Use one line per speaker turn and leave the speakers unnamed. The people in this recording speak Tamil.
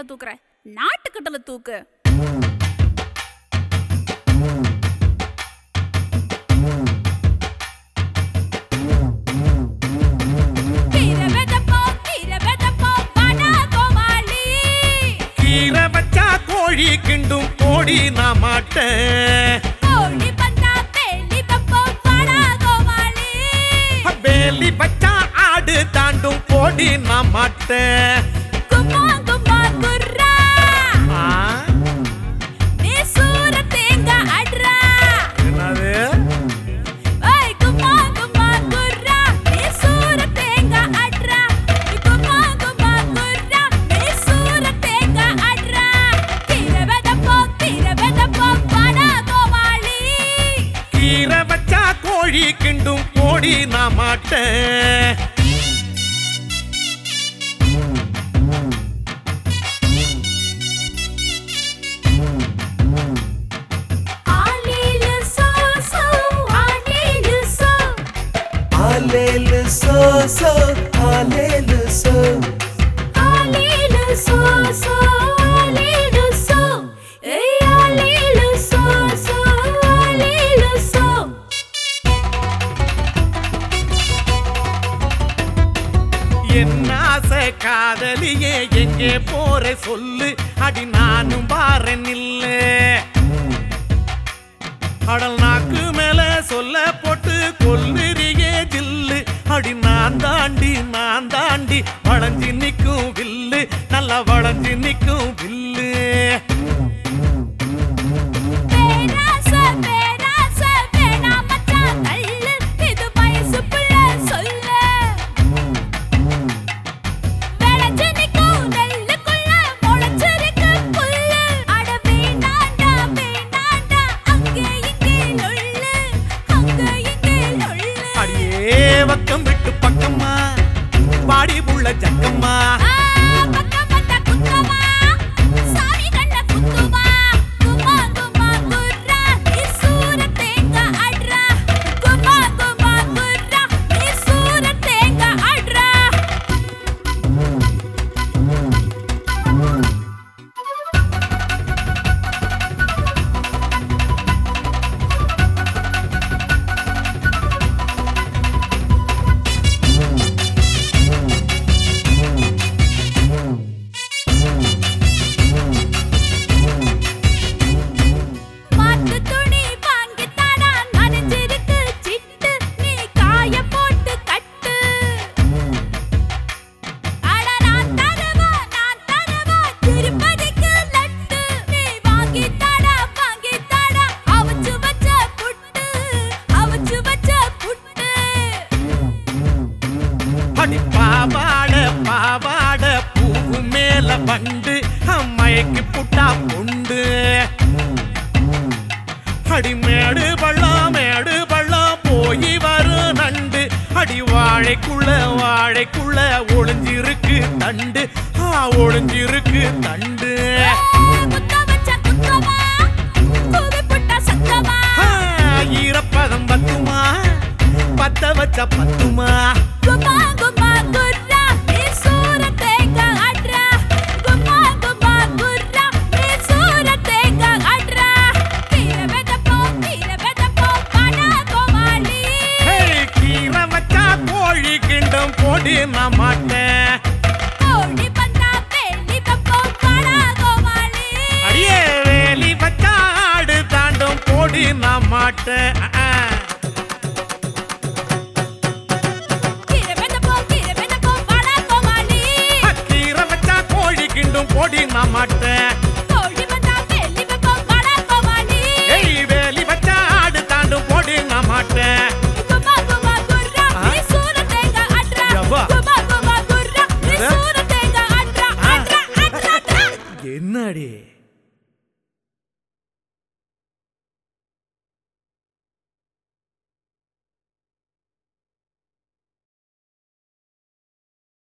கட்டல தூக்குற நாட்டு கட்டல தூக்கு கீரை வெதப்போம், கீரை வெதப்போம், வாடா கோமாளி.
கீரை வச்சா கோழி கிண்டும் கோடி நான் மாட்டேன்
கோழி வந்தா வேலி வைப்போம், வாடா கோமாளி.
வேலி வச்சா ஆடு தாண்டும் கோடி நான் மாட்டேன்
கும்மா, கும்மா, குர்ரா.
ஆ,
நீ சூர தேங்காய் அட்றா.
என்னது
ஏய், கும்மா, கும்மா, குர்ரா. நீ சூர தேங்காய் அட்றா. கும்மா, கும்மா, குர்ரா. நீ சூர தேங்காய் அட்றா. கீரை வெதப்போம், கீரை வெதப்போம், வாடா கோமாளி.
கீரை வச்சா கோழி கிண்டும் கோடி நான் மாட்டேன்
ஆலிலு சோ, சோ, ஆலிலு சோ.
Alelu so so, alelu so.
ஆலிலு சோ, சோ, ஆலிலு சோ. ஏய், ஆலிலு சோ, சோ, ஆலிலு சோ.
என்ன ஆசை காதலியே எங்கே போற சொல்லு அடி நானும் பாறேன் இல்ல அடல் நாக்கு மேல சொல்ல போட்டு கொல்லுறியே ஜில்லு அடி நான் தாண்டி நான் தாண்டி வளைஞ்சு நிக்கும் வில்லு நல்லா வளைஞ்சு நிக்கும் வில்லு
பேராசை, பேராசை, வேணாம் மச்சான் தள்ளு. இது வயசு புள்ள சொல்லு. விளைஞ்சு நிக்கும் நெல்லுக்குள்ள முளைச்சிருக்கு புல்லு. அட வேணாண்டா, வேணாண்டா, அங்கே இங்கே நொள்ளு, அங்கே இங்கே நொள்ளு.
அடியே பக்கம் விட்டு பக்கம்மா பாடி புள்ள ஜக்கம்மா
ஆ, பக்கம் வந்தா குத்தமா, சாமி கண்ண குத்துமா. கும்மா, கும்மா, குர்ரா, நீ சூர தேங்காய் அட்றா. கும்மா, கும்மா, குர்ரா, நீ சூர தேங்காய் அட்றா. மாத்து துணி வாங்கி தாடா, நனைஞ்சிருக்கு சிட்டு, நீ காய போட்டு கட்டு. அட நான் தரவா, நான் தரவா, திருப்பதிக்கு லட்டு. நீ வாங்கி தாடா, வாங்கி தாடா, அவிச்சு வச்ச புட்டு, அவிச்சு வச்ச புட்டு.
அடி பாவாட பாவாட பூவு மேல வண்டு அம்மைக்கு புட்டா பொண்டு அடி மேடு பள்ளம் மேடு பள்ளம் போய் வரும் நண்டு அடி வாழைக்குள்ள வாழைக்குள்ள ஒளிஞ்சிருக்கு தண்டு ஆ ஒளிஞ்சிருக்கு தண்டு
குத்த வச்ச குத்தமா, கூவி புட்டா சத்தமா.
ஆ, ஈரப்பதம் பத்துமா பத்த வச்ச பத்துமா
கும்மா, கும்மா, குர்ரா, நீ சூர தேங்காய் அட்றா. கும்மா, கும்மா, குர்ரா, நீ சூர தேங்காய் அட்றா. கீரை வெதப்போம், கீரை வெதப்போம், வாடா கோமாளி.
ஹேய், கீரை வச்சா கோழி கிண்டம் போடி நான் மாட்டேன்
கோழி வந்தா வேலி வைப்போம், வாடா கோமாளி.
அடியே வேலி வச்சா ஆடு தாண்டும் போடி நான் மாட்டேன் ஆ, ஆ.
கீரை வெதப்போம், கீரை வெதப்போம், வாடா கோமாளி.
கீரை வச்சா கோழி கிண்டும் போடி நான் மாட்டேன்
கோழி வந்தா வேலி வைப்போம், வாடா கோமாளி.
ஏய் வேலி வச்சா ஆடு தாண்டும் போடி நான் மாட்டேன்
கும்மா, கும்மா, குர்ரா, நீ சூர தேங்காய் அட்றா.
யவ்வா.
கும்மா, கும்மா, குர்ரா, நீ
என்னது?
சூர தேங்காய் அட்றா, அட்றா, அட்றா, அட்றா.
என்னடி